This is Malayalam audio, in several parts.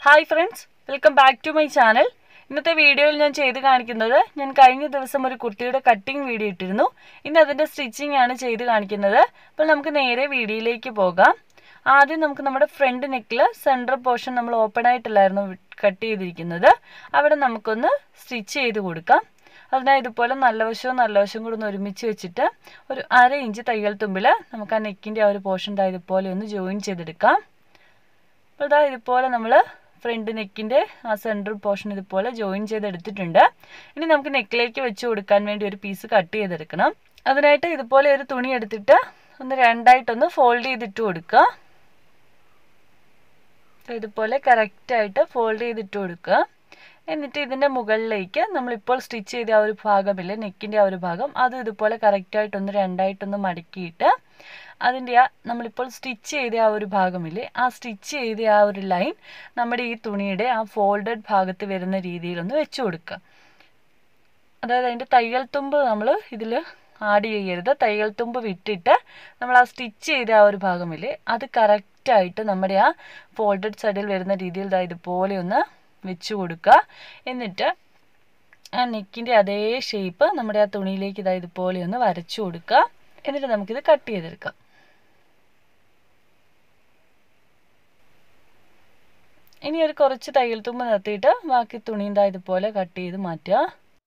hi friends welcome back to my channel ഇന്നത്തെ വീഡിയോയിൽ ഞാൻ ചെയ്ത് കാണിക്കുന്നത് ഞാൻ കഴിഞ്ഞ ദിവസം ഒരു കുർത്തിയുടെ കട്ടിംഗ് വീഡിയോ ഇട്ടിരുന്നു ഇന്ന് അതിൻ്റെ സ്റ്റിച്ചിങ് ആണ് ചെയ്ത് കാണിക്കുന്നത് അപ്പോൾ നമുക്ക് നേരെ വീഡിയോയിലേക്ക് പോകാം ആദ്യം നമുക്ക് നമ്മുടെ ഫ്രണ്ട് നെക്കിൽ സെൻട്രൽ പോർഷൻ നമ്മൾ ഓപ്പൺ ആയിട്ടല്ലായിരുന്നു കട്ട് ചെയ്തിരിക്കുന്നത് അവിടെ നമുക്കൊന്ന് സ്റ്റിച്ച് ചെയ്ത് കൊടുക്കാം അതിനായി ഇതുപോലെ നല്ല വശവും നല്ല വശവും കൂടെ ഒന്ന് ഒരുമിച്ച് വെച്ചിട്ട് ഒരു അര ഇഞ്ച് തയ്യൽ തുമ്പിൽ നമുക്ക് ആ നെക്കിൻ്റെ ആ ഒരു പോർഷൻ ഇതാ ഇതുപോലെ ഒന്ന് ജോയിൻ ചെയ്തെടുക്കാം അപ്പോൾ ഇതാ ഇതുപോലെ നമ്മൾ ഫ്രണ്ട് നെക്കിൻ്റെ ആ സെൻട്രൽ പോർഷൻ ഇതുപോലെ ജോയിൻ ചെയ്തെടുത്തിട്ടുണ്ട് ഇനി നമുക്ക് നെക്കിലേക്ക് വെച്ച് കൊടുക്കാൻ വേണ്ടി ഒരു പീസ് കട്ട് ചെയ്തെടുക്കണം അതിനായിട്ട് ഇതുപോലെ ഒരു തുണി എടുത്തിട്ട് ഒന്ന് രണ്ടായിട്ടൊന്ന് ഫോൾഡ് ചെയ്തിട്ട് കൊടുക്കുക ഇതുപോലെ കറക്റ്റായിട്ട് ഫോൾഡ് ചെയ്തിട്ട് കൊടുക്കുക എന്നിട്ട് ഇതിൻ്റെ മുകളിലേക്ക് നമ്മളിപ്പോൾ സ്റ്റിച്ച് ചെയ്ത ആ ഒരു ഭാഗമില്ലേ നെക്കിൻ്റെ ആ ഒരു ഭാഗം അത് ഇതുപോലെ കറക്റ്റായിട്ടൊന്ന് രണ്ടായിട്ടൊന്ന് മടക്കിയിട്ട് അതിൻ്റെ ആ നമ്മളിപ്പോൾ സ്റ്റിച്ച് ചെയ്ത ആ ഒരു ഭാഗമില്ലേ ആ സ്റ്റിച്ച് ചെയ്ത ആ ഒരു ലൈൻ നമ്മുടെ ഈ തുണിയുടെ ആ ഫോൾഡഡ് ഭാഗത്ത് വരുന്ന രീതിയിലൊന്ന് വെച്ച് കൊടുക്കുക അതായത് അതിൻ്റെ തയ്യൽ തുമ്പ് നമ്മൾ ഇതിൽ ആഡ് ചെയ്യരുത് തയ്യൽ തുമ്പ് വിട്ടിട്ട് നമ്മൾ ആ സ്റ്റിച്ച് ചെയ്ത ആ ഒരു ഭാഗമില്ലേ അത് കറക്റ്റായിട്ട് നമ്മുടെ ആ ഫോൾഡഡ് സൈഡിൽ വരുന്ന രീതിയിൽ ഇതുപോലെ ഒന്ന് വെച്ച് കൊടുക്കുക എന്നിട്ട് ആ നെക്കിൻ്റെ അതേ ഷേപ്പ് നമ്മുടെ ആ തുണിയിലേക്ക് ഇതാ ഇതുപോലെ ഒന്ന് വരച്ചു കൊടുക്കുക എന്നിട്ട് നമുക്കിത് കട്ട് ചെയ്തെടുക്കാം ഇനി ഒരു കുറച്ച് തയ്യൽ തുമ്പ് നിർത്തിയിട്ട് ബാക്കി തുണി ഇതാ ഇതുപോലെ കട്ട് ചെയ്ത് മാറ്റുക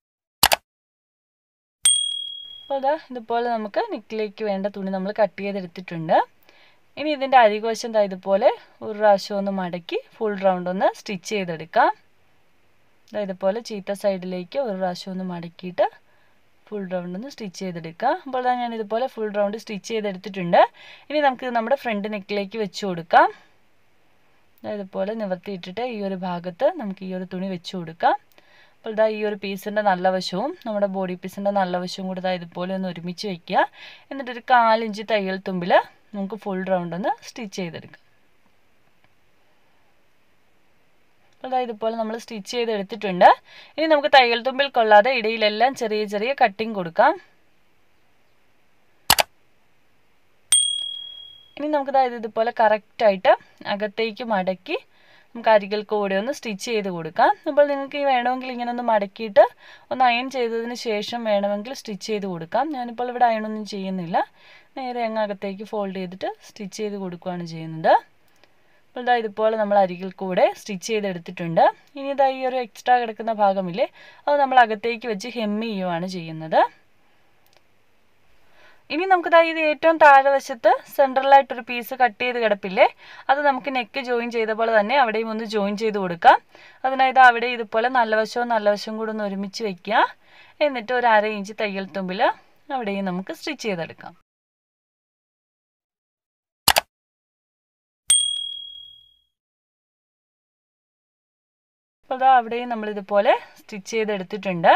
അപ്പോൾ ഇതാ ഇതുപോലെ നമുക്ക് നെക്കിലേക്ക് വേണ്ട തുണി നമ്മൾ കട്ട് ചെയ്തെടുത്തിട്ടുണ്ട് ഇനി ഇതിൻ്റെ അരികവശം ഇതാ ഇതുപോലെ ഒരു പ്രാവശ്യം ഒന്ന് മടക്കി ഫുൾ റൗണ്ട് ഒന്ന് സ്റ്റിച്ച് ചെയ്തെടുക്കാം ഇതാ ഇതുപോലെ ചീത്ത സൈഡിലേക്ക് ഒരു പ്രാവശ്യം ഒന്ന് മടക്കിയിട്ട് ഫുൾ റൗണ്ട് ഒന്ന് സ്റ്റിച്ച് ചെയ്തെടുക്കുക അപ്പോൾ ഇതാ ഞാൻ ഇതുപോലെ ഫുൾ റൗണ്ട് സ്റ്റിച്ച് ചെയ്തെടുത്തിട്ടുണ്ട് ഇനി നമുക്ക് നമ്മുടെ ഫ്രണ്ട് നെക്കിലേക്ക് വെച്ച് കൊടുക്കാം ഇതുപോലെ നിവർത്തിയിട്ടിട്ട് ഈ ഒരു ഭാഗത്ത് നമുക്ക് ഈ ഒരു തുണി വെച്ച് കൊടുക്കാം അപ്പോൾ ഇതാ ഈ ഒരു പീസിൻ്റെ നല്ല വശവും നമ്മുടെ ബോഡി പീസിൻ്റെ നല്ല വശവും കൂടെ ഇതാ ഇതുപോലെ ഒന്ന് ഒരുമിച്ച് വയ്ക്കുക എന്നിട്ടൊരു കാലിഞ്ച് തയ്യൽ തുമ്പിൽ നമുക്ക് ഫുൾ റൗണ്ട് ഒന്ന് സ്റ്റിച്ച് ചെയ്തെടുക്കാം അപ്പോൾ ഇതുപോലെ നമ്മൾ സ്റ്റിച്ച് ചെയ്തെടുത്തിട്ടുണ്ട് ഇനി നമുക്ക് തയ്യൽ തുമ്പിൽ കൊള്ളാതെ ഇടയിലെല്ലാം ചെറിയ ചെറിയ കട്ടിങ് കൊടുക്കാം ഇനി നമുക്ക് അതായത് ഇതുപോലെ കറക്റ്റായിട്ട് അകത്തേക്ക് മടക്കി നമുക്ക് അരികൽ കൂടെ ഒന്ന് സ്റ്റിച്ച് ചെയ്ത് കൊടുക്കാം അപ്പോൾ നിങ്ങൾക്ക് ഈ വേണമെങ്കിൽ ഇങ്ങനെ ഒന്ന് മടക്കിയിട്ട് ഒന്ന് അയൺ ചെയ്തതിന് ശേഷം വേണമെങ്കിൽ സ്റ്റിച്ച് ചെയ്ത് കൊടുക്കാം ഞാനിപ്പോൾ ഇവിടെ അയണൊന്നും ചെയ്യുന്നില്ല നേരെ അങ്ങ് അകത്തേക്ക് ഫോൾഡ് ചെയ്തിട്ട് സ്റ്റിച്ച് ചെയ്ത് കൊടുക്കുകയാണ് ചെയ്യുന്നത് അപ്പോൾ ഇതാ ഇതുപോലെ നമ്മൾ അരികിൽ കൂടെ സ്റ്റിച്ച് ചെയ്തെടുത്തിട്ടുണ്ട് ഇനി ഇതാ ഈ ഒരു എക്സ്ട്രാ കിടക്കുന്ന ഭാഗമില്ലേ അത് നമ്മൾ അകത്തേക്ക് വെച്ച് ഹെമ്മി ചെയ്യുവാണ് ചെയ്യുന്നത് ഇനി നമുക്കിതാ ഇത് ഏറ്റവും താഴെ വശത്ത് സെൻട്രലായിട്ടൊരു പീസ് കട്ട് ചെയ്ത് കിടപ്പില്ലേ അത് നമുക്ക് നെക്ക് ജോയിൻ ചെയ്ത പോലെ തന്നെ അവിടെയും ഒന്ന് ജോയിൻ ചെയ്ത് കൊടുക്കാം അതിനായത് അവിടെ ഇതുപോലെ നല്ല വശവും നല്ല വശവും കൂടെ ഒന്ന് ഒരുമിച്ച് വെക്കുക എന്നിട്ട് ഒരു അര ഇഞ്ച് തയ്യൽ തുമ്പിൽ അവിടെയും നമുക്ക് സ്റ്റിച്ച് ചെയ്തെടുക്കാം അപ്പോൾ അതാ അവിടെയും നമ്മൾ ഇതുപോലെ സ്റ്റിച്ച് ചെയ്തെടുത്തിട്ടുണ്ട്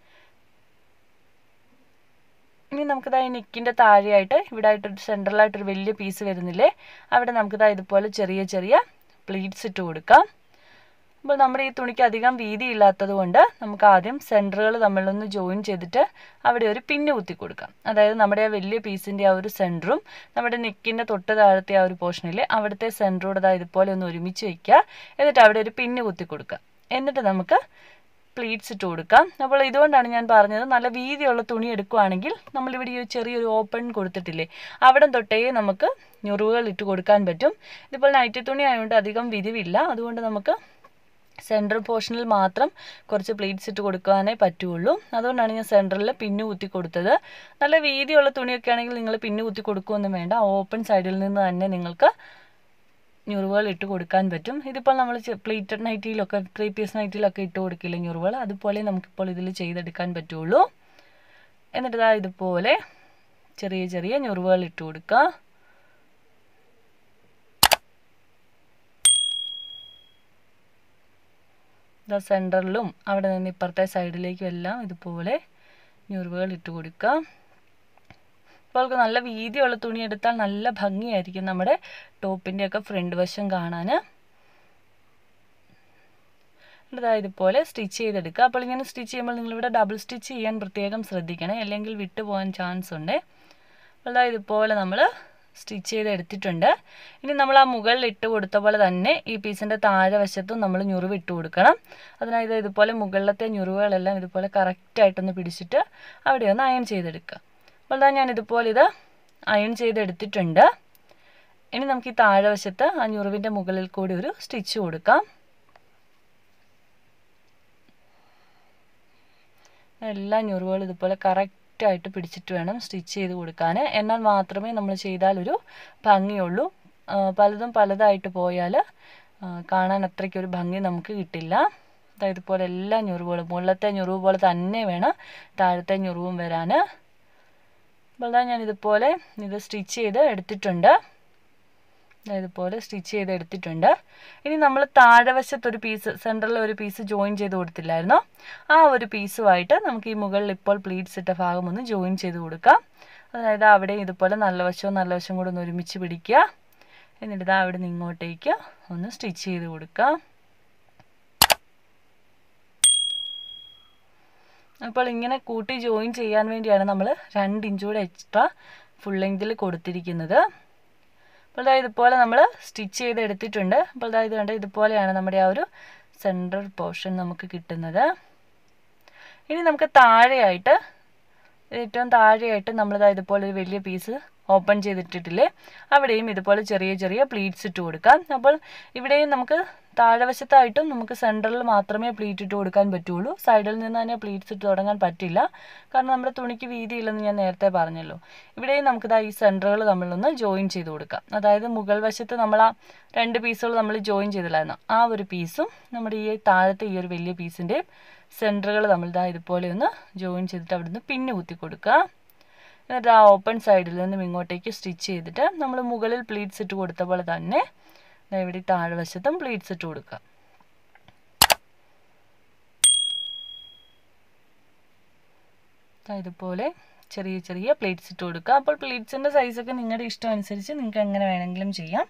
ഇനി നമുക്കിതാ ഈ നെക്കിൻ്റെ താഴെയായിട്ട് ഇവിടെ ആയിട്ടൊരു സെൻട്രലായിട്ടൊരു വലിയ പീസ് വരുന്നില്ലേ അവിടെ നമുക്കിതാ ഇതുപോലെ ചെറിയ ചെറിയ പ്ലീറ്റ്സ് ഇട്ട് കൊടുക്കാം അപ്പോൾ നമ്മുടെ ഈ തുണിക്ക് അധികം വീതി ഇല്ലാത്തത് കൊണ്ട് നമുക്ക് ആദ്യം സെൻറ്ററുകൾ തമ്മിലൊന്ന് ജോയിൻ ചെയ്തിട്ട് അവിടെ ഒരു പിന്ന് കുത്തി കൊടുക്കാം അതായത് നമ്മുടെ ആ വലിയ പീസിൻ്റെ ആ ഒരു സെൻറ്ററും നമ്മുടെ നെക്കിൻ്റെ തൊട്ട് താഴത്തെ ആ ഒരു പോർഷനിൽ അവിടുത്തെ സെൻറ്ററോട് ഇതുപോലെ ഒന്ന് ഒരുമിച്ച് വയ്ക്കുക എന്നിട്ട് അവിടെ ഒരു പിന്ന് കുത്തി കൊടുക്കുക എന്നിട്ട് നമുക്ക് പ്ലീറ്റ്സ് ഇട്ട് കൊടുക്കാം അപ്പോൾ ഇതുകൊണ്ടാണ് ഞാൻ പറഞ്ഞത് നല്ല വീതിയുള്ള തുണി എടുക്കുകയാണെങ്കിൽ നമ്മളിവിടെ ഈ ചെറിയൊരു ഓപ്പൺ കൊടുത്തിട്ടില്ലേ അവിടെ തൊട്ടേ നമുക്ക് ഞുറുകൾ ഇട്ട് കൊടുക്കാൻ പറ്റും ഇതിപ്പോൾ നൈറ്റി തുണി ആയതുകൊണ്ട് അധികം വിരിവില്ല അതുകൊണ്ട് നമുക്ക് സെൻട്രൽ പോർഷനിൽ മാത്രം കുറച്ച് പ്ലീറ്റ്സ് ഇട്ട് കൊടുക്കാനേ പറ്റുള്ളൂ അതുകൊണ്ടാണ് ഞാൻ സെൻറ്ററിൽ പിന്നു കുത്തി കൊടുത്തത് നല്ല വീതിയുള്ള തുണിയൊക്കെ ആണെങ്കിൽ നിങ്ങൾ പിന്നു കുത്തി കൊടുക്കുകയൊന്നും വേണ്ട ഓപ്പൺ സൈഡിൽ നിന്ന് തന്നെ നിങ്ങൾക്ക് ഞുറുകൾ ഇട്ട് കൊടുക്കാൻ പറ്റും ഇതിപ്പോൾ നമ്മൾ പ്ലേറ്റഡ് നൈറ്റിയിലൊക്കെ ത്രീ പീസ് നൈറ്റിയിലൊക്കെ ഇട്ട് കൊടുക്കില്ല ഞുറുകൾ അതുപോലെ നമുക്കിപ്പോൾ ഇതിൽ ചെയ്തെടുക്കാൻ പറ്റുള്ളൂ എന്നിട്ട് ഇതാ ഇതുപോലെ ചെറിയ ചെറിയ ഞുറുകൾ ഇട്ട് കൊടുക്കുക ഇതാ സെൻറ്ററിലും അവിടെ നിന്ന് ഇപ്പുറത്തെ സൈഡിലേക്കും എല്ലാം ഇതുപോലെ ഞുറുകൾ ഇട്ട് കൊടുക്കുക ഇപ്പോൾ നല്ല വീതിയുള്ള തുണി എടുത്താൽ നല്ല ഭംഗിയായിരിക്കും നമ്മുടെ ടോപ്പിൻ്റെയൊക്കെ ഫ്രണ്ട് വശം കാണാൻ ഇതാ ഇതുപോലെ സ്റ്റിച്ച് ചെയ്തെടുക്കുക അപ്പോൾ ഇങ്ങനെ സ്റ്റിച്ച് ചെയ്യുമ്പോൾ നിങ്ങളിവിടെ ഡബിൾ സ്റ്റിച്ച് ചെയ്യാൻ പ്രത്യേകം ശ്രദ്ധിക്കണേ അല്ലെങ്കിൽ വിട്ടു പോകാൻ ചാൻസ് ഉണ്ട് അപ്പോൾ ഇതാ ഇതുപോലെ നമ്മൾ സ്റ്റിച്ച് ചെയ്ത് എടുത്തിട്ടുണ്ട് ഇനി നമ്മൾ ആ മുകളിൽ ഇട്ട് കൊടുത്ത പോലെ തന്നെ ഈ പീസിൻ്റെ താഴെ വശത്തും നമ്മൾ ഞുറിവ് ഇട്ട് കൊടുക്കണം അതിനായത് ഇതുപോലെ മുകളിലത്തെ ഞുറിവുകളെല്ലാം ഇതുപോലെ കറക്റ്റായിട്ടൊന്ന് പിടിച്ചിട്ട് അവിടെ ഒന്ന് അയൺ ചെയ്തെടുക്കുക അപ്പോൾ ഇതാ ഞാൻ ഇതുപോലെ ഇത് അയൺ ചെയ്തെടുത്തിട്ടുണ്ട് ഇനി നമുക്ക് ഈ താഴെ വശത്ത് ആ ഞുറിവിൻ്റെ മുകളിൽ കൂടി ഒരു സ്റ്റിച്ച് കൊടുക്കാം എല്ലാ ഞുറിവുകളും ഇതുപോലെ കറക്റ്റായിട്ട് പിടിച്ചിട്ട് വേണം സ്റ്റിച്ച് ചെയ്ത് കൊടുക്കാൻ എന്നാൽ മാത്രമേ നമ്മൾ ചെയ്താൽ ഒരു ഭംഗിയുള്ളൂ ആ, പലതും പലതായിട്ട് പോയാൽ ആ, കാണാൻ അത്രയ്ക്കൊരു ഭംഗി നമുക്ക് കിട്ടില്ല ദാ ഇതുപോലെ എല്ലാ ഞുറിവുകളും മുകളിലത്തെ ഞുറിവ് പോലെ തന്നെ വേണം താഴത്തെ ഞുറിവും വരാൻ അപ്പോൾ ദാ ഞാൻ ഇതുപോലെ ഇത് സ്റ്റിച്ച് ചെയ്ത് എടുത്തിട്ടുണ്ട് ദാ ഇതുപോലെ സ്റ്റിച്ച് ചെയ്ത് എടുത്തിട്ടുണ്ട് ഇനി നമ്മൾ താഴെ വശത്തൊരു പീസ് സെൻറ്ററിൽ ഒരു പീസ് ജോയിൻ ചെയ്ത് കൊടുത്തില്ലായിരുന്നോ ആ ഒരു പീസുമായിട്ട് നമുക്ക് ഈ മുകളിൽ ഇപ്പോൾ പ്ലീറ്റ്സ് ഇട്ട ഭാഗം ഒന്ന് ജോയിൻ ചെയ്ത് കൊടുക്കാം അതായത് അവിടെ ഇതുപോലെ നല്ല വശവും നല്ല വശവും കൂടെ ഒന്ന് ഒരുമിച്ച് പിടിക്കുക എന്നിട്ട് ഇതാ അവിടെ നിന്ന് ഇങ്ങോട്ടേക്ക് ഒന്ന് സ്റ്റിച്ച് ചെയ്ത് കൊടുക്കാം അപ്പോൾ ഇങ്ങനെ കൂട്ടി ജോയിൻ ചെയ്യാൻ വേണ്ടിയാണ് നമ്മൾ രണ്ട് ഇഞ്ച് കൂടെ എക്സ്ട്രാ ഫുൾ ലെങ്തിൽ കൊടുത്തിരിക്കുന്നത് അപ്പോൾ ഇതാ ഇതുപോലെ നമ്മൾ സ്റ്റിച്ച് ചെയ്ത് എടുത്തിട്ടുണ്ട് അപ്പോൾ ഇതാ ഇത് കണ്ട് ഇതുപോലെയാണ് നമ്മുടെ ആ ഒരു സെൻറ്റർ പോർഷൻ നമുക്ക് കിട്ടുന്നത് ഇനി നമുക്ക് താഴെയായിട്ട് ഏറ്റവും താഴെയായിട്ട് നമ്മളിതാ ഇതുപോലെ ഒരു വലിയ പീസ് ഓപ്പൺ ചെയ്തിട്ടിട്ടില്ലേ അവിടെയും ഇതുപോലെ ചെറിയ ചെറിയ പ്ലീറ്റ്സ് ഇട്ട് കൊടുക്കാം അപ്പോൾ ഇവിടെയും നമുക്ക് താഴെവശത്തായിട്ടും നമുക്ക് സെൻറ്ററിൽ മാത്രമേ പ്ലീറ്റ് ഇട്ട് കൊടുക്കാൻ പറ്റുള്ളൂ സൈഡിൽ നിന്ന് തന്നെ പ്ലീറ്റ്സ് ഇട്ട് തുടങ്ങാൻ പറ്റില്ല കാരണം നമ്മുടെ തുണിക്ക് വീതിയില്ലെന്ന് ഞാൻ നേരത്തെ പറഞ്ഞല്ലോ ഇവിടെയും നമുക്കിതാ ഈ സെൻറ്ററുകൾ നമ്മളൊന്ന് ജോയിൻ ചെയ്ത് കൊടുക്കാം അതായത് മുകൾ വശത്ത് നമ്മൾ ആ രണ്ട് പീസുകൾ നമ്മൾ ജോയിൻ ചെയ്തില്ലായിരുന്നു ആ ഒരു പീസും നമ്മുടെ ഈ താഴത്തെ ഈ ഒരു വലിയ പീസിൻ്റെയും സെൻറ്ററുകൾ നമ്മൾ ഇതാ ഇതുപോലെ ഒന്ന് ജോയിൻ ചെയ്തിട്ട് അവിടുന്ന് പിന്ന് കുത്തി കൊടുക്കുക എന്നിട്ട് ആ ഓപ്പൺ സൈഡിൽ നിന്നും ഇങ്ങോട്ടേക്ക് സ്റ്റിച്ച് ചെയ്തിട്ട് നമ്മൾ മുകളിൽ പ്ലീറ്റ്സ് ഇട്ട് കൊടുത്ത പോലെ തന്നെ ദാ ഇവിടെ ഈ താഴ്വശത്തും പ്ലീറ്റ്സ് ഇട്ട് കൊടുക്കുക ദാ ഇതുപോലെ ചെറിയ ചെറിയ പ്ലേറ്റ്സ് ഇട്ട് കൊടുക്കുക അപ്പോൾ പ്ലേറ്റ്സിൻ്റെ സൈസൊക്കെ നിങ്ങളുടെ ഇഷ്ടം അനുസരിച്ച് നിങ്ങൾക്ക് എങ്ങനെ വേണമെങ്കിലും ചെയ്യാം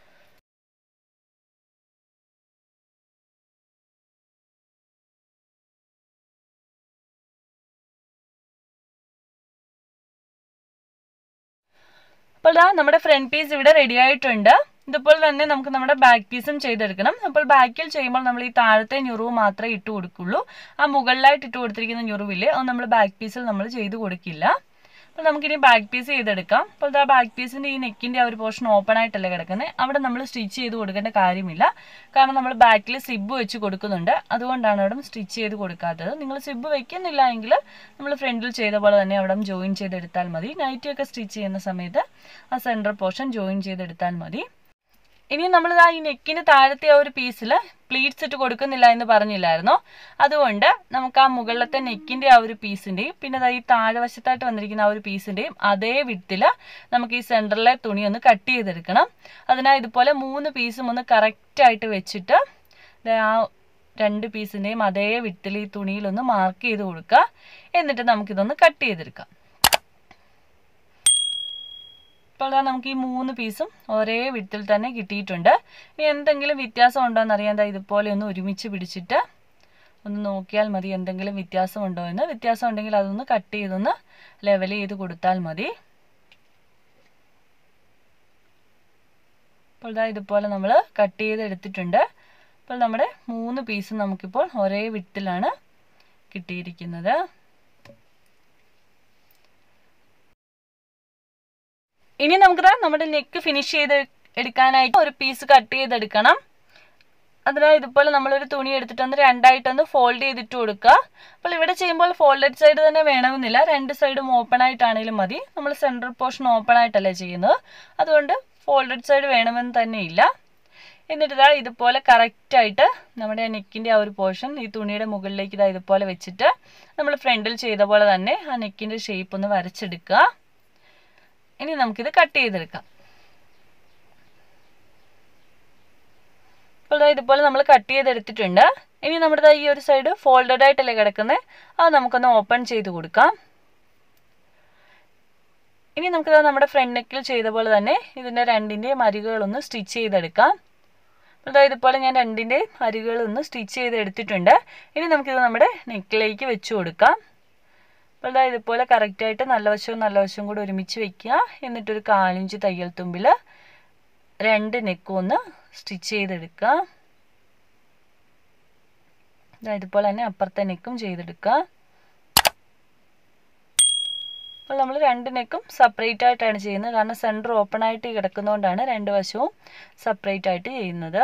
അപ്പോൾ ദാ നമ്മുടെ ഫ്രണ്ട് പീസ് ഇവിടെ റെഡി ആയിട്ടുണ്ട് ഇതുപോലെ തന്നെ നമുക്ക് നമ്മുടെ ബാക്ക് പീസും ചെയ്തെടുക്കണം അപ്പോൾ ബാക്കിൽ ചെയ്യുമ്പോൾ നമ്മൾ ഈ താഴത്തെ ഞുറിവ് മാത്രമേ ഇട്ട് കൊടുക്കുള്ളൂ ആ മുകളിലായിട്ട് ഇട്ട് കൊടുത്തിരിക്കുന്ന ഞുറിവില്ലേ അത് നമ്മൾ ബാക്ക് പീസിൽ നമ്മൾ ചെയ്ത് കൊടുക്കില്ല അപ്പോൾ നമുക്കിനി ബാക്ക് പീസ് ചെയ്തെടുക്കാം അപ്പോൾ ആ ബാക്ക് പീസിൻ്റെ ഈ നെക്കിൻ്റെ ആ ഒരു പോർഷൻ ഓപ്പൺ ആയിട്ടല്ലേ കിടക്കുന്നത് അവിടെ നമ്മൾ സ്റ്റിച്ച് ചെയ്ത് കൊടുക്കേണ്ട കാര്യമില്ല കാരണം നമ്മൾ ബാക്കിൽ സിബ് വെച്ച് കൊടുക്കുന്നുണ്ട് അതുകൊണ്ടാണ് അവിടെ സ്റ്റിച്ച് ചെയ്ത് കൊടുക്കാത്തത് നിങ്ങൾ സിബ് വെക്കുന്നില്ല എങ്കിൽ നമ്മൾ ഫ്രണ്ടിൽ ചെയ്ത പോലെ തന്നെ അവിടെ ജോയിൻ ചെയ്തെടുത്താൽ മതി നൈറ്റി ഒക്കെ സ്റ്റിച്ച് ചെയ്യുന്ന സമയത്ത് ആ സെൻറ്റർ പോർഷൻ ജോയിൻ ചെയ്തെടുത്താൽ മതി ഇനി നമ്മൾ ആ ഈ നെക്കിന് താഴത്തെ ആ ഒരു പീസിൽ പ്ലീറ്റ്സ് ഇട്ട് കൊടുക്കുന്നില്ല എന്ന് പറഞ്ഞില്ലായിരുന്നോ അതുകൊണ്ട് നമുക്ക് ആ മുകളിലത്തെ നെക്കിൻ്റെ ആ ഒരു പീസിൻ്റെയും പിന്നെ ദാ ഈ താഴെ വശത്തായിട്ട് വന്നിരിക്കുന്ന ആ ഒരു പീസിൻ്റെയും അതേ വിട്ടിൽ നമുക്ക് ഈ സെൻറ്ററിലെ തുണി ഒന്ന് കട്ട് ചെയ്തെടുക്കണം അതിനായി ഇതുപോലെ മൂന്ന് പീസും ഒന്ന് കറക്റ്റായിട്ട് വെച്ചിട്ട് ദാ ആ രണ്ട് പീസിൻ്റെയും അതേ വിട്ടിൽ ഈ തുണിയിലൊന്ന് മാർക്ക് ചെയ്ത് കൊടുക്കുക എന്നിട്ട് നമുക്കിതൊന്ന് കട്ട് ചെയ്തെടുക്കാം ഇപ്പോൾ ദാ നമുക്ക് ഈ മൂന്ന് പീസും ഒരേ വിട്ടിൽ തന്നെ കിട്ടിയിട്ടുണ്ട് ഇനി എന്തെങ്കിലും വ്യത്യാസം ഉണ്ടോ എന്നറിയാൻ ദാ ഇതുപോലെ ഒന്ന് ഒരുമിച്ച് പിടിച്ചിട്ട് ഒന്ന് നോക്കിയാൽ മതി എന്തെങ്കിലും വ്യത്യാസം ഉണ്ടോ എന്ന് വ്യത്യാസം ഉണ്ടെങ്കിൽ അതൊന്ന് കട്ട് ചെയ്തൊന്ന് ലെവൽ ചെയ്ത് കൊടുത്താൽ മതി അപ്പോൾ ദാ ഇതുപോലെ നമ്മൾ കട്ട് ചെയ്ത് എടുത്തിട്ടുണ്ട് അപ്പോൾ നമ്മുടെ മൂന്ന് പീസും നമുക്കിപ്പോൾ ഒരേ വിട്ടിലാണ് കിട്ടിയിരിക്കുന്നത് ഇനി നമുക്ക് നമ്മുടെ നെക്ക് ഫിനിഷ് ചെയ്ത് എടുക്കാനായിട്ട് ഒരു പീസ് കട്ട് ചെയ്തെടുക്കണം അതിനായി ഇതുപോലെ നമ്മളൊരു തുണി എടുത്തിട്ടൊന്ന് രണ്ടായിട്ടൊന്ന് ഫോൾഡ് ചെയ്തിട്ട് കൊടുക്കുക അപ്പോൾ ഇവിടെ ചെയ്യുമ്പോൾ ഫോൾഡഡ് സൈഡ് തന്നെ വേണമെന്നില്ല രണ്ട് സൈഡും ഓപ്പൺ ആയിട്ടാണെങ്കിലും മതി നമ്മൾ സെൻട്രൽ പോർഷൻ ഓപ്പൺ ആയിട്ടല്ലേ ചെയ്യുന്നത് അതുകൊണ്ട് ഫോൾഡഡ് സൈഡ് വേണമെന്ന് തന്നെ ഇല്ല എന്നിട്ട് ഇതാ ഇതുപോലെ കറക്റ്റായിട്ട് നമ്മുടെ നെക്കിൻ്റെ ആ ഒരു പോർഷൻ ഈ തുണിയുടെ മുകളിലേക്ക് ഇതാ ഇതുപോലെ വെച്ചിട്ട് നമ്മൾ ഫ്രണ്ടിൽ ചെയ്ത പോലെ തന്നെ ആ നെക്കിൻ്റെ ഷേപ്പ് ഒന്ന് വരച്ചെടുക്കുക ഇനി നമുക്കിത് കട്ട് ചെയ്തെടുക്കാം അപ്പോൾ ഇതുപോലെ നമ്മൾ കട്ട് ചെയ്തെടുത്തിട്ടുണ്ട് ഇനി നമ്മുടെ ഈ ഒരു സൈഡ് ഫോൾഡഡ് ആയിട്ടല്ലേ കിടക്കുന്നത് അത് നമുക്കൊന്ന് ഓപ്പൺ ചെയ്ത് കൊടുക്കാം ഇനി നമുക്കിത് നമ്മുടെ ഫ്രണ്ട് നെക്കിൽ ചെയ്ത പോലെ തന്നെ ഇതിൻ്റെ രണ്ടിൻ്റെയും അരികുകളൊന്ന് സ്റ്റിച്ച് ചെയ്തെടുക്കാം അപ്പോൾ ഇതുപോലെ ഞാൻ രണ്ടിൻ്റെയും അരികുകളൊന്ന് സ്റ്റിച്ച് ചെയ്ത് എടുത്തിട്ടുണ്ട് ഇനി നമുക്കിത് നമ്മുടെ നെക്കിലേക്ക് വെച്ച് കൊടുക്കാം അപ്പോൾ അതായത് ഇതുപോലെ കറക്റ്റായിട്ട് നല്ല വശവും നല്ല വശവും കൂടി ഒരുമിച്ച് വെക്കുക എന്നിട്ടൊരു കാലിഞ്ച് തയ്യൽ തുമ്പിൽ രണ്ട് നെക്കും ഒന്ന് സ്റ്റിച്ച് ചെയ്തെടുക്കുക ഇതുപോലെ തന്നെ അപ്പുറത്തെ നെക്കും ചെയ്തെടുക്കുക അപ്പോൾ നമ്മൾ രണ്ട് നെക്കും സെപ്പറേറ്റ് ആയിട്ടാണ് ചെയ്യുന്നത് കാരണം സെൻറ്റർ ഓപ്പൺ ആയിട്ട് കിടക്കുന്നതുകൊണ്ടാണ് രണ്ട് വശവും സെപ്പറേറ്റ് ആയിട്ട് ചെയ്യുന്നത്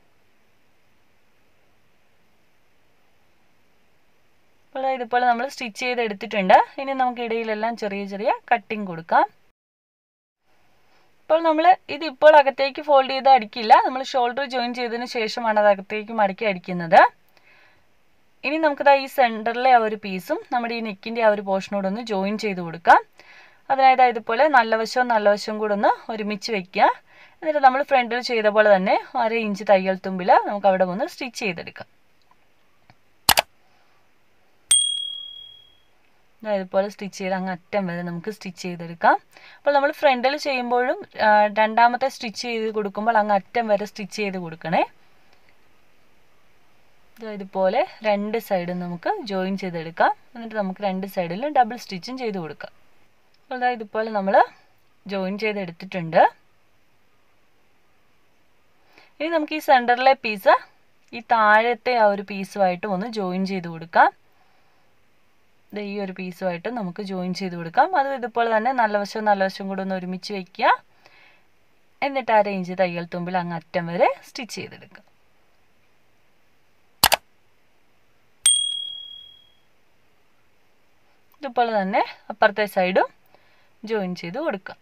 അപ്പോൾ ഇതുപോലെ നമ്മൾ സ്റ്റിച്ച് ചെയ്ത് എടുത്തിട്ടുണ്ട് ഇനി നമുക്ക് ഇടയിലെല്ലാം ചെറിയ ചെറിയ കട്ടിങ് കൊടുക്കാം ഇപ്പോൾ നമ്മൾ ഇത് ഇപ്പോൾ അകത്തേക്ക് ഫോൾഡ് ചെയ്ത് അടിക്കില്ല നമ്മൾ ഷോൾഡർ ജോയിൻ ചെയ്തതിന് ശേഷമാണ് അത് അകത്തേക്ക് മടക്കി അടിക്കുന്നത് ഇനി നമുക്കിത് ഈ സെൻറ്ററിലെ ആ ഒരു പീസും നമ്മുടെ ഈ നെക്കിൻ്റെ ആ ഒരു പോർഷനോട് ഒന്ന് ജോയിൻ ചെയ്ത് കൊടുക്കാം അതായത് ഇതുപോലെ നല്ല വശവും നല്ല വശവും കൂടെ ഒന്ന് ഒരുമിച്ച് വെക്കുക എന്നിട്ട് നമ്മൾ ഫ്രണ്ടിൽ ചെയ്ത പോലെ തന്നെ അര ഇഞ്ച് തയ്യൽ തുമ്പിൽ നമുക്ക് അവിടെ ഒന്ന് സ്റ്റിച്ച് ചെയ്തെടുക്കാം ഇതുപോലെ സ്റ്റിച്ച് ചെയ്ത് അങ്ങ് അറ്റം വരെ നമുക്ക് സ്റ്റിച്ച് ചെയ്തെടുക്കാം അപ്പോൾ നമ്മൾ ഫ്രണ്ടിൽ ചെയ്യുമ്പോഴും രണ്ടാമത്തെ സ്റ്റിച്ച് ചെയ്ത് കൊടുക്കുമ്പോൾ അങ്ങ് അറ്റം വരെ സ്റ്റിച്ച് ചെയ്ത് കൊടുക്കണേ ഇതുപോലെ രണ്ട് സൈഡും നമുക്ക് ജോയിൻ ചെയ്തെടുക്കാം എന്നിട്ട് നമുക്ക് രണ്ട് സൈഡിലും ഡബിൾ സ്റ്റിച്ചും ചെയ്ത് കൊടുക്കാം അപ്പോൾ അതായത് ഇതുപോലെ നമ്മൾ ജോയിൻ ചെയ്തെടുത്തിട്ടുണ്ട് ഇനി നമുക്ക് ഈ സെൻറ്ററിലെ പീസ് ഈ താഴത്തെ ആ ഒരു പീസുമായിട്ടും ഒന്ന് ജോയിൻ ചെയ്ത് കൊടുക്കാം ഈ ഒരു പീസുമായിട്ട് നമുക്ക് ജോയിൻ ചെയ്ത് കൊടുക്കാം അത് ഇതുപോലെ തന്നെ നല്ല വശവും നല്ല വശവും കൂടെ ഒന്ന് ഒരുമിച്ച് വയ്ക്കുക എന്നിട്ട് ആ റേഞ്ച് തയ്യൽ തുമ്പിൽ അങ്ങ് അറ്റം വരെ സ്റ്റിച്ച് ചെയ്തെടുക്കുക ഇതുപോലെ തന്നെ അപ്പുറത്തെ സൈഡും ജോയിൻ ചെയ്ത് കൊടുക്കുക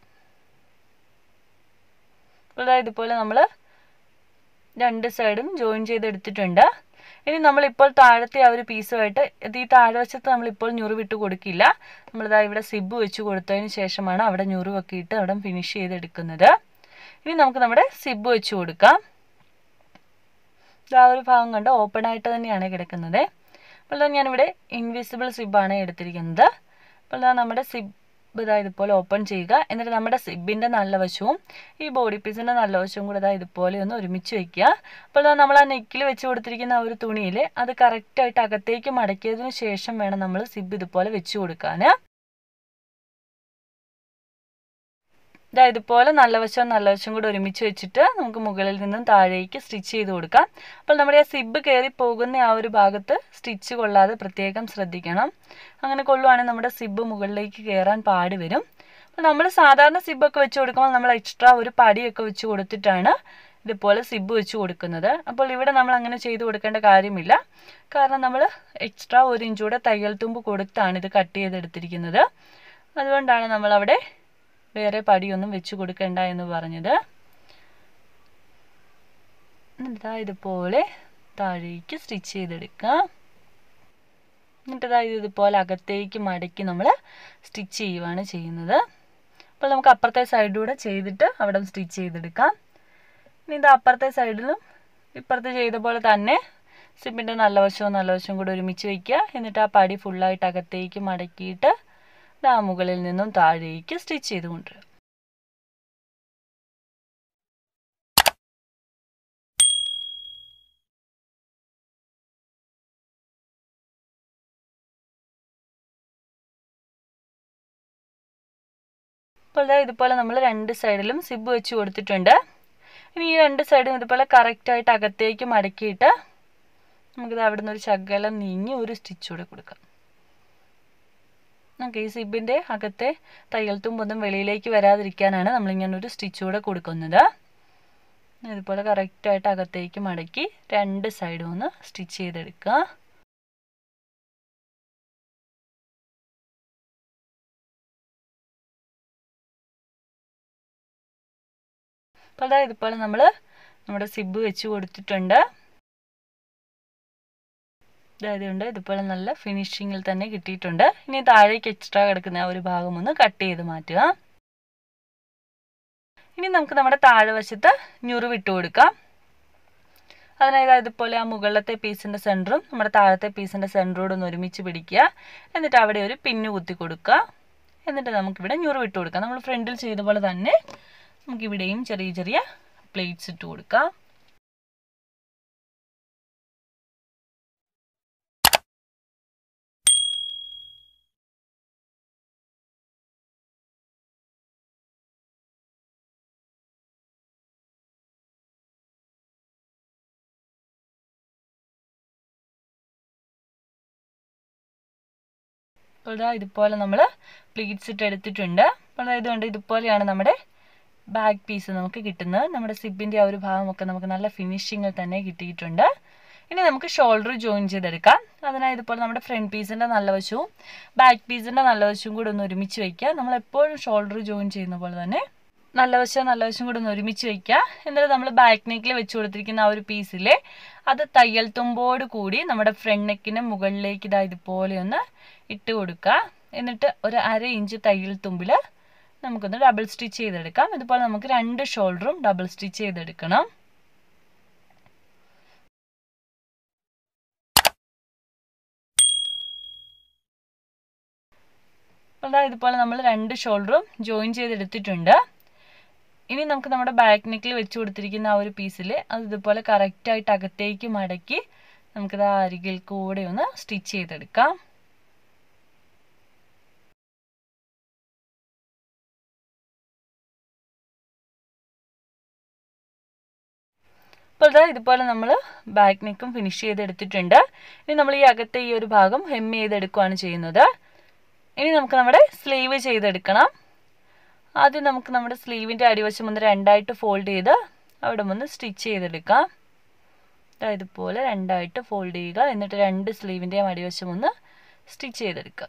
അപ്പോൾ ഇതുപോലെ നമ്മൾ രണ്ട് സൈഡും ജോയിൻ ചെയ്തെടുത്തിട്ടുണ്ട് ഇനി നമ്മളിപ്പോൾ താഴത്തെ ആ ഒരു പീസുമായിട്ട് ഇത് ഈ താഴ്വശത്ത് നമ്മളിപ്പോൾ ഞുറ് വിട്ട് കൊടുക്കില്ല നമ്മളിതാ ഇവിടെ സിബ് വെച്ച് കൊടുത്തതിന് ശേഷമാണ് അവിടെ ഞുറ് വെക്കിയിട്ട് അവിടെ ഫിനിഷ് ചെയ്തെടുക്കുന്നത് ഇനി നമുക്ക് നമ്മുടെ സിബ് വെച്ച് കൊടുക്കാം ആ ഒരു ഭാഗം കണ്ട് ഓപ്പൺ ആയിട്ട് തന്നെയാണ് കിടക്കുന്നത് അപ്പോൾ ഞാനിവിടെ ഇൻവിസിബിൾ സിബാണ് എടുത്തിരിക്കുന്നത് അപ്പോൾ നമ്മുടെ സിബ് ഇതാ ഇതുപോലെ ഓപ്പൺ ചെയ്യുക എന്നിട്ട് നമ്മുടെ സിബിൻ്റെ നല്ല വശവും ഈ ബോഡി പീസിൻ്റെ നല്ല വശവും കൂടെ ഇതാ ഇതുപോലെ ഒന്ന് ഒരുമിച്ച് വെക്കുക അപ്പോൾ നമ്മൾ ആ നെക്കിൽ വെച്ച് കൊടുത്തിരിക്കുന്ന ആ ഒരു തുണിയിൽ അത് കറക്റ്റായിട്ട് അകത്തേക്ക് മടക്കിയതിന് ശേഷം വേണം നമ്മൾ സിബ് ഇതുപോലെ വെച്ച് കൊടുക്കാൻ ഇതാ ഇതുപോലെ നല്ല വശവും നല്ല വശവും കൂടെ ഒരുമിച്ച് വെച്ചിട്ട് നമുക്ക് മുകളിൽ നിന്നും താഴേക്ക് സ്റ്റിച്ച് ചെയ്ത് കൊടുക്കാം അപ്പോൾ നമ്മുടെ ആ സിബ് കയറി പോകുന്ന ആ ഒരു ഭാഗത്ത് സ്റ്റിച്ച് കൊള്ളാതെ പ്രത്യേകം ശ്രദ്ധിക്കണം അങ്ങനെ കൊള്ളുവാണെങ്കിൽ നമ്മുടെ സിബ് മുകളിലേക്ക് കയറാൻ പാട് വരും അപ്പോൾ നമ്മൾ സാധാരണ സിബൊക്കെ വെച്ച് കൊടുക്കുമ്പോൾ നമ്മൾ എക്സ്ട്രാ ഒരു പടിയൊക്കെ വെച്ച് കൊടുത്തിട്ടാണ് ഇതുപോലെ സിബ് വെച്ച് കൊടുക്കുന്നത് അപ്പോൾ ഇവിടെ നമ്മൾ അങ്ങനെ ചെയ്ത് കൊടുക്കേണ്ട കാര്യമില്ല കാരണം നമ്മൾ എക്സ്ട്രാ ഒരു ഇഞ്ചൂടെ തയ്യൽ തുമ്പ് കൊടുത്താണ് ഇത് കട്ട് ചെയ്തെടുത്തിരിക്കുന്നത് അതുകൊണ്ടാണ് നമ്മളവിടെ വേറെ പടിയൊന്നും വെച്ച് കൊടുക്കണ്ട എന്ന് പറഞ്ഞത് എന്നിട്ട് ഇതുപോലെ താഴേക്ക് സ്റ്റിച്ച് ചെയ്തെടുക്കുക എന്നിട്ട് ഇത് ഇതുപോലെ അകത്തേക്ക് മടക്കി നമ്മൾ സ്റ്റിച്ച് ചെയ്യുവാണ് ചെയ്യുന്നത് അപ്പോൾ നമുക്ക് അപ്പുറത്തെ സൈഡിലൂടെ ചെയ്തിട്ട് അവിടെ സ്റ്റിച്ച് ചെയ്തെടുക്കാം ഇനി ഇത് അപ്പുറത്തെ സൈഡിലും ഇപ്പുറത്ത് ചെയ്ത പോലെ തന്നെ സിബിൻ്റെ നല്ല വശവും നല്ല വശവും കൂടെ ഒരുമിച്ച് വയ്ക്കുക എന്നിട്ട് ആ പടി ഫുള്ളായിട്ട് അകത്തേക്ക് മടക്കിയിട്ട് ആ മുകളിൽ നിന്നും താഴേക്ക് സ്റ്റിച്ച് ചെയ്ത് കൊണ്ടുവരിക അപ്പോൾ ഇതുപോലെ നമ്മൾ രണ്ട് സൈഡിലും സിബ് വെച്ച് കൊടുത്തിട്ടുണ്ട് ഇനി ഈ രണ്ട് സൈഡും ഇതുപോലെ കറക്റ്റായിട്ട് അകത്തേക്ക് മടക്കിയിട്ട് നമുക്കിത് അവിടെ നിന്ന് ഒരു ശകലം നീങ്ങി ഒരു സ്റ്റിച്ച് കൂടെ കൊടുക്കാം നമുക്ക് ഈ സിബിൻ്റെ അകത്തെ തയ്യൽ തുമ്പൊന്നും വെളിയിലേക്ക് വരാതിരിക്കാനാണ് നമ്മളിങ്ങനെ ഒരു സ്റ്റിച്ച് കൂടെ കൊടുക്കുന്നത് ഇതുപോലെ കറക്റ്റായിട്ട് അകത്തേക്ക് മടക്കി രണ്ട് സൈഡും ഒന്ന് സ്റ്റിച്ച് ചെയ്തെടുക്കുക അപ്പോൾ അതായത് ഇതുപോലെ നമ്മൾ നമ്മുടെ സിബ് വെച്ച് കൊടുത്തിട്ടുണ്ട് ഇതായതുകൊണ്ട് ഇതുപോലെ നല്ല ഫിനിഷിങ്ങിൽ തന്നെ കിട്ടിയിട്ടുണ്ട് ഇനി താഴേക്ക് എക്സ്ട്രാ കിടക്കുന്ന ആ ഒരു ഭാഗം ഒന്ന് കട്ട് ചെയ്ത് മാറ്റുക ഇനി നമുക്ക് നമ്മുടെ താഴെ വശത്ത് ഞുറ് വിട്ട് കൊടുക്കാം അതിനായത് ഇതുപോലെ ആ മുകളിലത്തെ പീസിൻ്റെ സെൻറ്ററും നമ്മുടെ താഴത്തെ പീസിൻ്റെ സെൻറ്ററോട് ഒന്ന് ഒരുമിച്ച് പിടിക്കുക എന്നിട്ട് അവിടെ ഒരു പിന്നു കുത്തി കൊടുക്കുക എന്നിട്ട് നമുക്കിവിടെ ഞുറ് വിട്ട് കൊടുക്കാം നമ്മൾ ഫ്രണ്ടിൽ ചെയ്ത പോലെ തന്നെ നമുക്കിവിടെയും ചെറിയ ചെറിയ പ്ലേറ്റ്സ് ഇട്ട് കൊടുക്കാം അപ്പോൾ ഇതാ ഇതുപോലെ നമ്മൾ പ്ലീറ്റ്സ് ഇട്ട് എടുത്തിട്ടുണ്ട് അപ്പോൾ ദാ ഇതുകൊണ്ട് ഇതുപോലെയാണ് നമ്മുടെ ബാക്ക് പീസ് നമുക്ക് കിട്ടുന്നത് നമ്മുടെ സിബിൻ്റെ ആ ഒരു ഭാഗമൊക്കെ നമുക്ക് നല്ല ഫിനിഷിങ്ങിൽ തന്നെ കിട്ടിയിട്ടുണ്ട് ഇനി നമുക്ക് ഷോൾഡർ ജോയിൻ ചെയ്തെടുക്കാം അതിനായി ഇതുപോലെ നമ്മുടെ ഫ്രണ്ട് പീസിൻ്റെ നല്ല വശവും ബാക്ക് പീസിൻ്റെ നല്ല വശവും കൂടെ ഒന്ന് ഒരുമിച്ച് വയ്ക്കുക നമ്മൾ എപ്പോഴും ഷോൾഡർ ജോയിൻ ചെയ്യുന്ന പോലെ തന്നെ നല്ല വശം നല്ല വശം കൂടെ ഒന്ന് ഒരുമിച്ച് വയ്ക്കുക എന്നിട്ട് നമ്മൾ ബാക്ക് നെക്കിൽ വെച്ച് കൊടുത്തിരിക്കുന്ന ആ ഒരു പീസിലെ അത് തയ്യൽ തുമ്പോട് കൂടി നമ്മുടെ ഫ്രണ്ട് നെക്കിന് മുകളിലേക്ക് ഇതാ ഇതുപോലെ ഒന്ന് ഇട്ട് കൊടുക്കുക എന്നിട്ട് ഒരു അര ഇഞ്ച് തയ്യൽ തുമ്പിൽ നമുക്കൊന്ന് ഡബിൾ സ്റ്റിച്ച് ചെയ്തെടുക്കാം ഇതുപോലെ നമുക്ക് രണ്ട് ഷോൾഡറും ഡബിൾ സ്റ്റിച്ച് ചെയ്തെടുക്കണം അതാ ഇതുപോലെ നമ്മൾ രണ്ട് ഷോൾഡറും ജോയിൻ ചെയ്തെടുത്തിട്ടുണ്ട് ഇനി നമുക്ക് നമ്മുടെ ബാക്ക് നെക്കിൽ വെച്ച് കൊടുത്തിരിക്കുന്ന ആ ഒരു പീസിൽ അത് ഇതുപോലെ കറക്റ്റായിട്ട് അകത്തേക്ക് മടക്കി നമുക്കിത് ആ അരികിൽ കൂടെ ഒന്ന് സ്റ്റിച്ച് ചെയ്തെടുക്കാം അപ്പോൾ ഇതാ ഇതുപോലെ നമ്മൾ ബാക്ക് നെക്കും ഫിനിഷ് ചെയ്തെടുത്തിട്ടുണ്ട് ഇനി നമ്മൾ ഈ അകത്തെ ഈ ഒരു ഭാഗം ഹെം ചെയ്തെടുക്കുകയാണ് ചെയ്യുന്നത് ഇനി നമുക്ക് നമ്മുടെ സ്ലീവ് ചെയ്തെടുക്കണം ആദ്യം നമുക്ക് നമ്മുടെ സ്ലീവിൻ്റെ അടിവശം ഒന്ന് രണ്ടായിട്ട് ഫോൾഡ് ചെയ്ത് അവിടെ ഒന്ന് സ്റ്റിച്ച് ചെയ്തെടുക്കാം ഇതുപോലെ രണ്ടായിട്ട് ഫോൾഡ് ചെയ്യുക എന്നിട്ട് രണ്ട് സ്ലീവിൻ്റെയും അടിവശം ഒന്ന് സ്റ്റിച്ച് ചെയ്തെടുക്കുക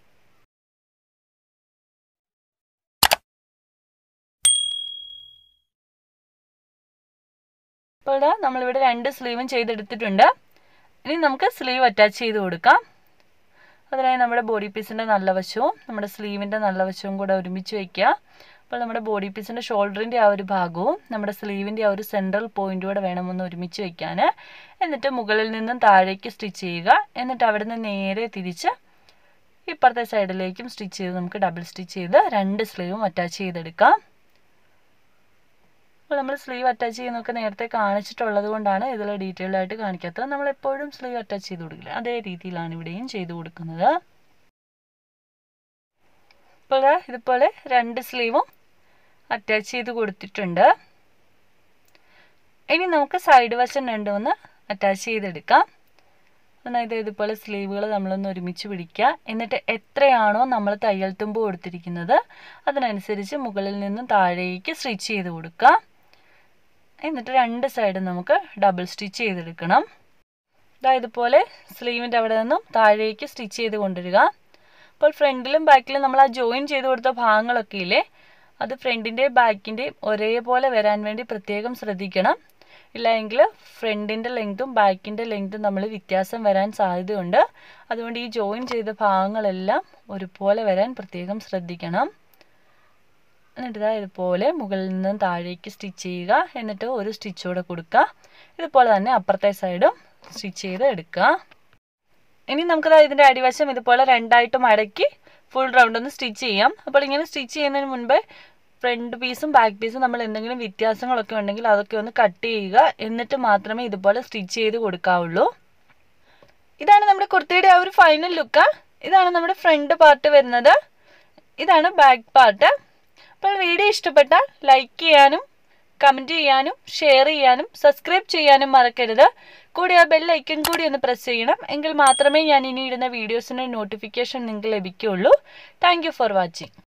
അപ്പോൾ ഇതാ നമ്മളിവിടെ രണ്ട് സ്ലീവും ചെയ്തെടുത്തിട്ടുണ്ട് ഇനി നമുക്ക് സ്ലീവ് അറ്റാച്ച് ചെയ്ത് കൊടുക്കാം അതിനായി നമ്മുടെ ബോഡി പീസിൻ്റെ നല്ല വശവും നമ്മുടെ സ്ലീവിൻ്റെ നല്ല വശവും കൂടെ ഒരുമിച്ച് വയ്ക്കുക അപ്പോൾ നമ്മുടെ ബോഡി പീസിൻ്റെ ഷോൾഡറിൻ്റെ ആ ഒരു ഭാഗവും നമ്മുടെ സ്ലീവിൻ്റെ ആ ഒരു സെൻട്രൽ പോയിൻ്റ് കൂടെ വേണമെന്ന് ഒരുമിച്ച് വയ്ക്കാൻ എന്നിട്ട് മുകളിൽ നിന്നും താഴേക്ക് സ്റ്റിച്ച് ചെയ്യുക എന്നിട്ട് അവിടെ നിന്ന് നേരെ തിരിച്ച് ഇപ്പുറത്തെ സൈഡിലേക്കും സ്റ്റിച്ച് ചെയ്ത് നമുക്ക് ഡബിൾ സ്റ്റിച്ച് ചെയ്ത് രണ്ട് സ്ലീവും അറ്റാച്ച് ചെയ്തെടുക്കാം അപ്പോൾ നമ്മൾ സ്ലീവ് അറ്റാച്ച് ചെയ്യുന്നതൊക്കെ നേരത്തെ കാണിച്ചിട്ടുള്ളത് കൊണ്ടാണ് ഇതിൽ ഡീറ്റെയിൽഡ് ആയിട്ട് കാണിക്കാത്തത് നമ്മൾ എപ്പോഴും സ്ലീവ് അറ്റാച്ച് ചെയ്ത് കൊടുക്കില്ല അതേ രീതിയിലാണ് ഇവിടെയും ചെയ്ത് കൊടുക്കുന്നത് ഇപ്പോൾ ഇതുപോലെ രണ്ട് സ്ലീവും അറ്റാച്ച് ചെയ്ത് കൊടുത്തിട്ടുണ്ട് ഇനി നമുക്ക് സൈഡ് വശം രണ്ടും ഒന്ന് അറ്റാച്ച് ചെയ്തെടുക്കാം അതായത് ഇതുപോലെ സ്ലീവുകൾ നമ്മളൊന്ന് ഒരുമിച്ച് പിടിക്കുക എന്നിട്ട് എത്രയാണോ നമ്മൾ തയ്യൽ തുമ്പ് കൊടുത്തിരിക്കുന്നത് അതിനനുസരിച്ച് മുകളിൽ നിന്നും താഴേക്ക് സ്റ്റിച്ച് ചെയ്ത് കൊടുക്കുക എന്നിട്ട് രണ്ട് സൈഡും നമുക്ക് ഡബിൾ സ്റ്റിച്ച് ചെയ്തെടുക്കണം ഇതാ ഇതുപോലെ സ്ലീവിൻ്റെ അവിടെ നിന്നും താഴേക്ക് സ്റ്റിച്ച് ചെയ്ത് കൊണ്ടുവരിക അപ്പോൾ ഫ്രണ്ടിലും ബാക്കിലും നമ്മൾ ആ ജോയിൻ ചെയ്ത് കൊടുത്ത ഭാഗങ്ങളൊക്കെ ഇല്ലേ അത് ഫ്രണ്ടിൻ്റെയും ബാക്കിൻ്റെയും ഒരേപോലെ വരാൻ വേണ്ടി പ്രത്യേകം ശ്രദ്ധിക്കണം ഇല്ല എങ്കിൽ ഫ്രണ്ടിൻ്റെ ലെങ്തും ബാക്കിൻ്റെ ലെങ്തും നമ്മൾ വ്യത്യാസം വരാൻ സാധ്യതയുണ്ട് അതുകൊണ്ട് ഈ ജോയിൻ ചെയ്ത ഭാഗങ്ങളെല്ലാം ഒരുപോലെ വരാൻ പ്രത്യേകം ശ്രദ്ധിക്കണം എന്നിട്ട് ഇതാ ഇതുപോലെ മുകളിൽ നിന്നും താഴേക്ക് സ്റ്റിച്ച് ചെയ്യുക എന്നിട്ട് ഒരു സ്റ്റിച്ച് കൂടെ കൊടുക്കുക ഇതുപോലെ തന്നെ അപ്പുറത്തെ സൈഡും സ്റ്റിച്ച് ചെയ്ത് എടുക്കുക ഇനി നമുക്കിതാ ഇതിൻ്റെ അടിവശം ഇതുപോലെ രണ്ടായിട്ട് മടക്കി ഫുൾ റൗണ്ട് ഒന്ന് സ്റ്റിച്ച് ചെയ്യാം അപ്പോൾ ഇങ്ങനെ സ്റ്റിച്ച് ചെയ്യുന്നതിന് മുൻപ് ഫ്രണ്ട് പീസും ബാക്ക് പീസും നമ്മൾ എന്തെങ്കിലും വ്യത്യാസങ്ങളൊക്കെ ഉണ്ടെങ്കിൽ അതൊക്കെ ഒന്ന് കട്ട് ചെയ്യുക എന്നിട്ട് മാത്രമേ ഇതുപോലെ സ്റ്റിച്ച് ചെയ്ത് കൊടുക്കാവുള്ളൂ ഇതാണ് നമ്മുടെ കുർത്തിയുടെ ആ ഒരു ഫൈനൽ ലുക്ക് ഇതാണ് നമ്മുടെ ഫ്രണ്ട് പാർട്ട് വരുന്നത് ഇതാണ് ബാക്ക് പാർട്ട് അപ്പോൾ വീഡിയോ ഇഷ്ടപ്പെട്ടാൽ ലൈക്ക് ചെയ്യാനും കമൻറ്റ് ചെയ്യാനും ഷെയർ ചെയ്യാനും സബ്സ്ക്രൈബ് ചെയ്യാനും മറക്കരുത് കൂടി ആ ബെൽ ഐക്കൺ കൂടി ഒന്ന് പ്രസ് ചെയ്യണം എങ്കിൽ മാത്രമേ ഞാൻ ഇനി ഇടുന്ന വീഡിയോസിൻ്റെ നോട്ടിഫിക്കേഷൻ നിങ്ങൾക്ക് ലഭിക്കുകയുള്ളൂ താങ്ക് ഫോർ വാച്ചിങ്